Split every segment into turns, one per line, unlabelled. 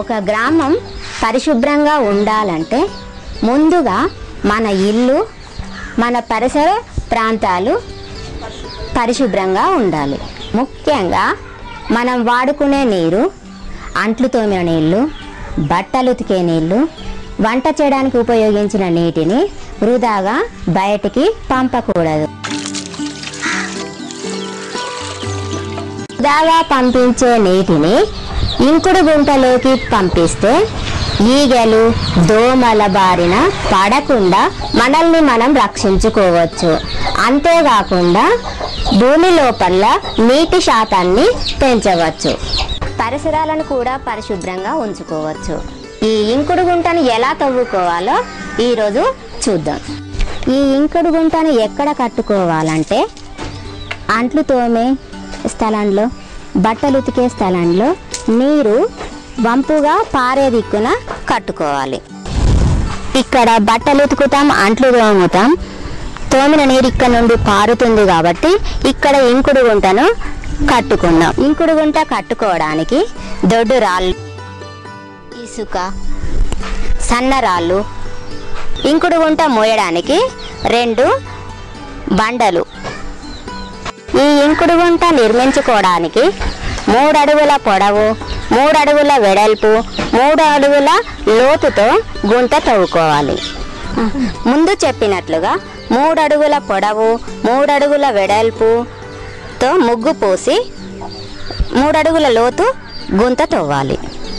ఒక గ్రామం పరిశుభ్రంగా ఉండాలంటే ముందుగా మన ఇల్లు మన పరిసర ప్రాంతాలు పరిశుభ్రంగా ఉండాలి ముఖ్యంగా మనం వాడుకునే నీరు అంట్లు తోమిన నీళ్ళు బట్టలు ఉతికే నీళ్ళు వంట చేయడానికి ఉపయోగించిన నీటిని వృధాగా బయటికి పంపకూడదు వృధాగా పంపించే నీటిని ఇంకుడు గుంటలోకి పంపిస్తే ఈగలు దోమల బారిన పడకుండా మనల్ని మనం రక్షించుకోవచ్చు అంతేకాకుండా భూమి లోపల నీటి శాతాన్ని పెంచవచ్చు పరిసరాలను కూడా పరిశుభ్రంగా ఉంచుకోవచ్చు ఈ ఇంకుడు గుంటను ఎలా తవ్వుకోవాలో ఈరోజు చూద్దాం ఈ ఇంకుడు గుంటను ఎక్కడ కట్టుకోవాలంటే అంట్లు తోమే స్థలంలో బట్టలు ఉతికే స్థలంలో నీరు వంపుగా పారే దిక్కున కట్టుకోవాలి ఇక్కడ బట్టలు ఉతుకుతాం అంట్లు తోముతాం తోమిన నీరు ఇక్కడ నుండి పారుతుంది కాబట్టి ఇక్కడ ఇంకుడు గుంటను కట్టుకున్నాం ఇంకుడు గుంట కట్టుకోవడానికి దొడ్డు రాళ్ళు ఇసుక సన్న రాళ్ళు ఇంకుడు గుంట మోయడానికి రెండు బండలు ఈ ఇంకుడు గుంట నిర్మించుకోవడానికి మూడు అడుగుల పొడవు మూడు అడుగుల వెడల్పు మూడు అడుగుల లోతుతో గుంట తవ్వుకోవాలి ముందు చెప్పినట్లుగా మూడు అడుగుల పొడవు మూడు అడుగుల వెడల్పుతో ముగ్గు పోసి మూడు అడుగుల లోతు గుంత తవ్వాలి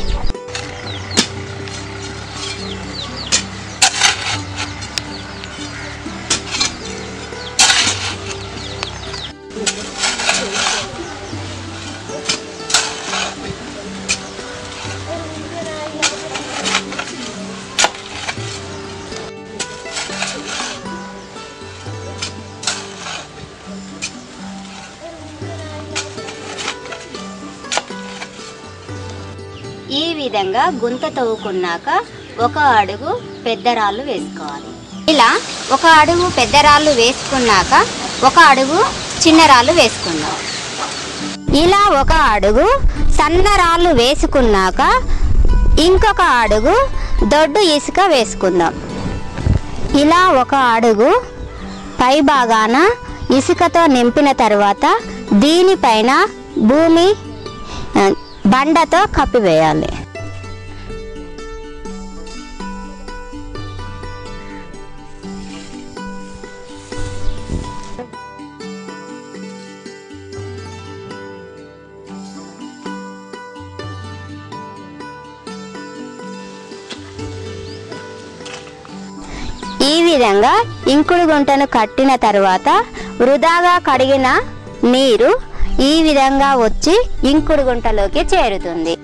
ఈ విధంగా గుంత తవ్వుకున్నాక ఒక అడుగు పెద్ద రాళ్ళు వేసుకోవాలి ఇలా ఒక అడుగు పెద్ద రాళ్ళు వేసుకున్నాక ఒక అడుగు చిన్న రాళ్ళు వేసుకుందాం ఇలా ఒక అడుగు సన్న రాళ్ళు వేసుకున్నాక ఇంకొక అడుగు దొడ్డు ఇసుక వేసుకుందాం ఇలా ఒక అడుగు పై భాగాన ఇసుకతో నింపిన తర్వాత దీనిపైన భూమి ఆ, బండతో కప్పివేయాలి ఈ విధంగా ఇంకుడు గుంటను కట్టిన తర్వాత వృధాగా కడిగిన నీరు ఈ విధంగా వచ్చి ఇంకుడు గుంటలోకి చేరుతుంది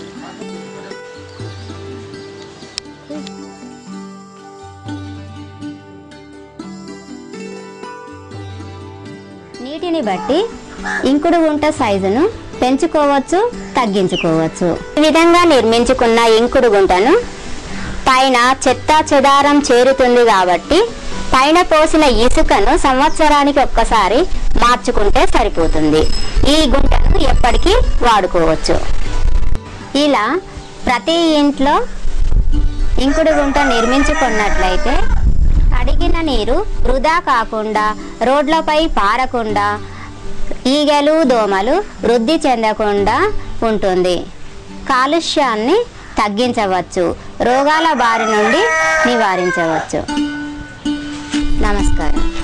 నీటిని బట్టి ఇంకుడు గుంట సైజును పెంచుకోవచ్చు తగ్గించుకోవచ్చు ఈ విధంగా నిర్మించుకున్న ఇంకుడు గుంటను పైన చెత్త చెదారం చేరుతుంది కాబట్టి పైన పోసిన ఇసుకను సంవత్సరానికి ఒక్కసారి మార్చుకుంటే సరిపోతుంది ఈ గుంటను ఎప్పటికీ వాడుకోవచ్చు ఇలా ప్రతి ఇంట్లో ఇంకుడు గుంట నిర్మించుకున్నట్లయితే అడిగిన నీరు వృధా కాకుండా రోడ్లపై పారకుండా ఈగలు దోమలు వృద్ధి చెందకుండా ఉంటుంది కాలుష్యాన్ని తగ్గించవచ్చు రోగాల బారి నుండి నివారించవచ్చు నమస్కారం